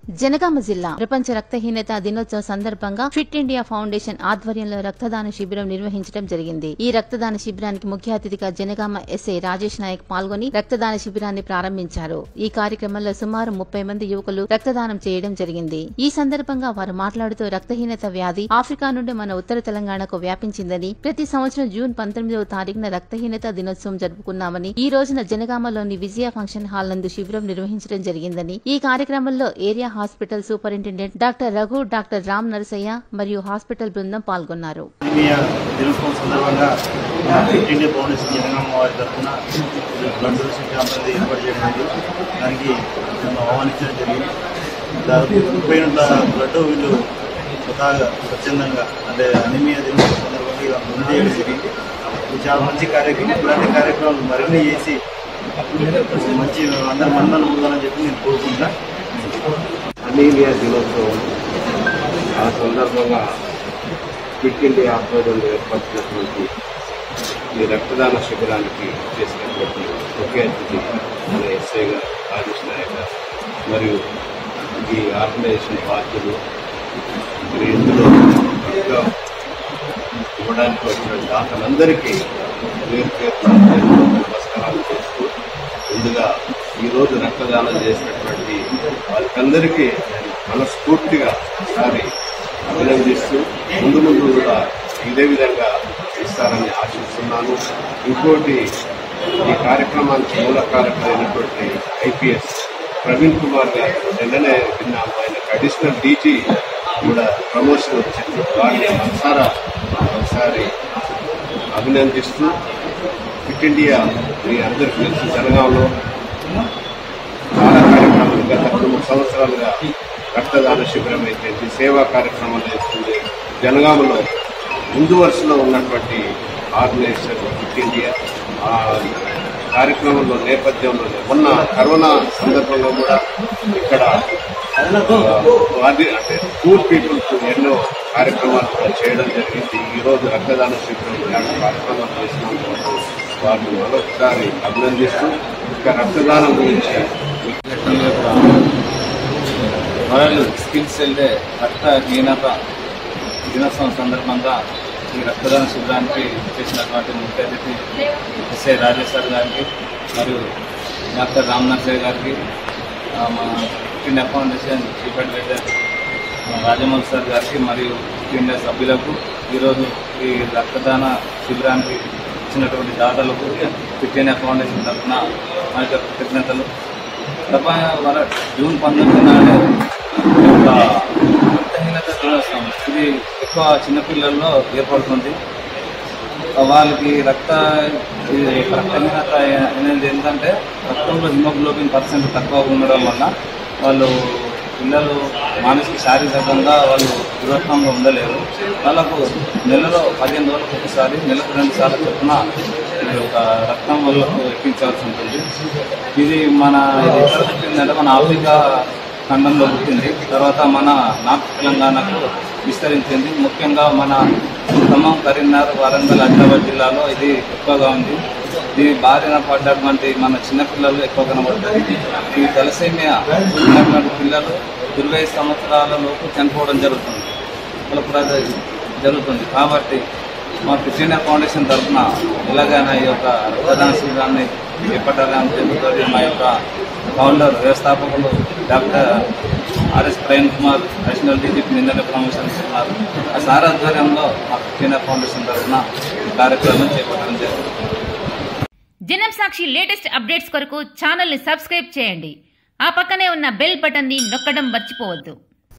జనగామ జిల్లా ప్రపంచ రక్తహీనత దినోత్సవ సందర్భంగా ఫిట్ ఇండియా ఫౌండేషన్ ఆధ్వర్యంలో రక్తదాన శిబిరం నిర్వహించడం జరిగింది ఈ రక్తదాన శిబిరానికి ముఖ్య అతిథిగా జనగామ ఎస్ఐ రాజేష్ నాయక్ పాల్గొని రక్తదాన శిబిరాన్ని ప్రారంభించారు ఈ కార్యక్రమంలో సుమారు ముప్పై మంది యువకులు రక్తదానం చేయడం జరిగింది ఈ సందర్భంగా వారు మాట్లాడుతూ రక్తహీనత వ్యాధి ఆఫ్రికా నుండి మన ఉత్తర తెలంగాణకు వ్యాపించిందని ప్రతి సంవత్సరం జూన్ పంతొమ్మిదవ తారీఖున రక్తహీనత దినోత్సవం జరుపుకున్నామని ఈ రోజున జనగామలోని విజయ ఫంక్షన్ హాల్ నందు శిబిరం నిర్వహించడం జరిగిందని ఈ కార్యక్రమంలో area hospital superintendent doctor Raghu doctor Ram Narasayya మరియు హాస్పిటల్ బృందం పాల్గొన్నారు ఇండియా దినోత్సవం సందర్భంగా మన ఫిట్ ఇండియా ఫౌండేషన్ జనగామ వారి తరఫున బ్లడ్ డొనేషన్ క్యాంప్ అనేది ఏర్పాటు చేయడం జరిగింది దానికి నన్ను ఆహ్వానించడం జరిగింది దాదాపు ముప్పై యూనిట్ల బ్లడ్ వీళ్ళు స్వతహాగా స్వచ్ఛందంగా అంటే అనిమియా దినోత్సవం సందర్భంగా ఇలా ముందు చేయడం జరిగింది ఇది చాలా మంచి కార్యక్రమం ఇలాంటి కార్యక్రమాలు మరిన్ని చేసి మంచి అందరి మన్నలు ఉండాలని చెప్పి నేను కోరుకుంటా అనీమియా దినోత్సవం ఆ సందర్భంగా ఫిట్ ఇండియా ఆధ్వర్యంలో ఏర్పరిచినటువంటి ఈ రక్తదాన శిబిరానికి చేసినటువంటి ముఖ్య అతిథి మన ఎస్ఐ గారు రాజేష్ నాయక్ గారు మరియు ఈ ఆర్గనైజేషన్ బాధ్యులు మరి ఇందులో రక్తం ఇవ్వడానికి వచ్చిన దాతలందరికీ పేరు పేరు నమస్కారాలు చేస్తూ ముందుగా ఈరోజు రక్తదానం చేసినటువంటి వాళ్ళకందరికీ మనస్ఫూర్తిగా ఒకసారి అభినందిస్తూ ముందు ముందు కూడా ఇదే విధంగా ఇస్తారని ఆశిస్తున్నాను ఇంకోటి ఈ కార్యక్రమానికి మూల కారకులైనటువంటి ఐపీఎస్ ప్రవీణ్ కుమార్ గారు నిన్ననే విన్నాము ఆయనకు అడిషనల్ డీజీ కూడా ప్రమోషన్ వచ్చింది వారిని మనసారా ఒకసారి అభినందిస్తూ ఫిట్ ఇండియా మీ అందరికీ తెలుసు జనగాంలో చాలా కార్యక్రమాలు గత రెండు సంవత్సరాలుగా రక్తదాన శిబిరం అయితే సేవా కార్యక్రమాలు చేస్తుంది జనగామలో ముందు వరుసలో ఉన్నటువంటి ఆర్గనైజేషన్ ఫిట్ ఇండియా ఆ కార్యక్రమంలో నేపథ్యంలో మొన్న కరోనా సందర్భంగా కూడా ఇక్కడ అది అంటే పూర్ పీపుల్స్ ఎన్నో కార్యక్రమాలు కూడా చేయడం జరిగింది ఈ రోజు రక్తదాన శిబిరం ఇలాంటి కార్యక్రమాలు చేసినందుకు వారిని మరొకసారి అభినందిస్తూ ఇంకా రక్తదానం గురించి వరల్డ్ స్కిల్ సెల్ రక్తహీనత దినోత్సవం సందర్భంగా ఈ రక్తదాన శిబిరానికి చేసినటువంటి ముఖ్య అతిథి ఎస్ఐ రాజేశ్వర్ గారికి మరియు డాక్టర్ రామ్ నర్సయ్య గారికి ఆ, మా ఇండియా ఫౌండేషన్ చీఫ్ అడ్వైజర్ మా రాజమౌళి సార్ గారికి మరియు ఇండియా సభ్యులకు ఈరోజు ఈ రక్తదాన శిబిరానికి ఇచ్చినటువంటి దాతలకు ఫిట్ ఇండియా ఫౌండేషన్ తరఫున మా యొక్క కృతజ్ఞతలు తప్ప వర జూన్ పంతొమ్మిది నాడు ఈ యొక్క రక్తహీనత దినోత్సవం ఇది ఎక్కువ చిన్నపిల్లల్లో ఏర్పడుతుంది వాళ్ళకి రక్త ఇది రక్తహీనత అనేది ఏంటంటే రక్తంలో హిమోగ్లోబిన్ పర్సెంట్ తక్కువ ఉండడం వల్ల వాళ్ళు పిల్లలు మానసిక శారీరకంగా వాళ్ళు దృఢత్వంగా ఉండలేరు వాళ్ళకు నెలలో పదిహేను రోజులకు ఒకసారి నెలకు రెండు సార్లు చొప్పున ఈ యొక్క రక్తం వాళ్ళకు ఎక్కించాల్సి ఉంటుంది ఇది మన ఇది ఎక్కడ పుట్టిందంటే మన ఆఫ్రికా ఖండంలో పుట్టింది తర్వాత మన నార్త్ తెలంగాణకు విస్తరించింది ముఖ్యంగా మన ఖమ్మం కరీంనగర్ వరంగల్ ఆదిలాబాద్ జిల్లాలో ఇది ఎక్కువగా ఉంది దీని బారిన పడ్డటువంటి మన చిన్నపిల్లలు ఎక్కువ కనబడుతుంది ఈ తలసేమియా ఉన్నటువంటి పిల్లలు ఇరవై సంవత్సరాల లోపు చనిపోవడం జరుగుతుంది వాళ్ళకు కూడా అది జరుగుతుంది కాబట్టి మా క్రిస్టియన్ ఫౌండేషన్ తరఫున ఎలాగైనా ఈ యొక్క రక్తదాన శిబిరాన్ని చేపట్టాలని చెబుతుంది మా యొక్క ఫౌండర్ వ్యవస్థాపకులు doctor RS Prem Kumar national DGP నిన్ననే ప్రమోషన్ ఇస్తున్నారు ఆ సార్ ఆధ్వర్యంలో మా క్రిస్టియన్ ఫౌండేషన్ తరఫున ఈ కార్యక్రమం చేపట్టడం జరుగుతుంది జనం సాక్షి లేటెస్ట్ అప్డేట్స్ కొరకు ఛానల్ని సబ్స్క్రైబ్ చేయండి ఆ పక్కనే ఉన్న బెల్ బటన్ని నొక్కడం మర్చిపోవద్దు